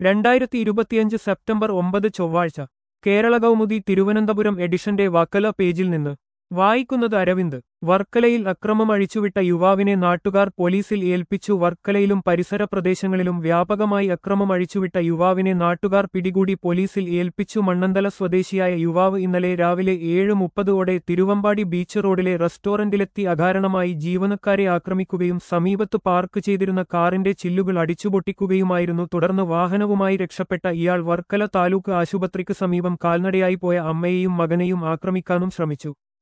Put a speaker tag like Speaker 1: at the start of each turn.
Speaker 1: രണ്ടായിരത്തി ഇരുപത്തിയഞ്ച് സെപ്റ്റംബർ ഒമ്പത് ചൊവ്വാഴ്ച കേരള കൗമുദി തിരുവനന്തപുരം എഡിഷന്റെ വക്കല പേജിൽ നിന്ന് വായിക്കുന്നത് അരവിന്ദ് വർക്കലയിൽ അക്രമം അഴിച്ചുവിട്ട യുവാവിനെ നാട്ടുകാർ പോലീസിൽ ഏൽപ്പിച്ചു വർക്കലയിലും പരിസര പ്രദേശങ്ങളിലും വ്യാപകമായി അക്രമം അഴിച്ചുവിട്ട യുവാവിനെ നാട്ടുകാർ പിടികൂടി പോലീസിൽ ഏൽപ്പിച്ചു മണ്ണന്തല സ്വദേശിയായ യുവാവ് ഇന്നലെ രാവിലെ ഏഴ് മുപ്പതോടെ തിരുവമ്പാടി ബീച്ച് റോഡിലെ റെസ്റ്റോറന്റിലെത്തി അകാരണമായി ജീവനക്കാരെ ആക്രമിക്കുകയും സമീപത്ത് പാർക്ക് ചെയ്തിരുന്ന കാറിന്റെ ചില്ലുകൾ അടിച്ചുപൊട്ടിക്കുകയുമായിരുന്നു തുടർന്ന് വാഹനവുമായി രക്ഷപ്പെട്ട ഇയാൾ വർക്കല താലൂക്ക് ആശുപത്രിക്ക് സമീപം കാൽനടയായി പോയ അമ്മയെയും മകനെയും ആക്രമിക്കാനും ശ്രമിച്ചു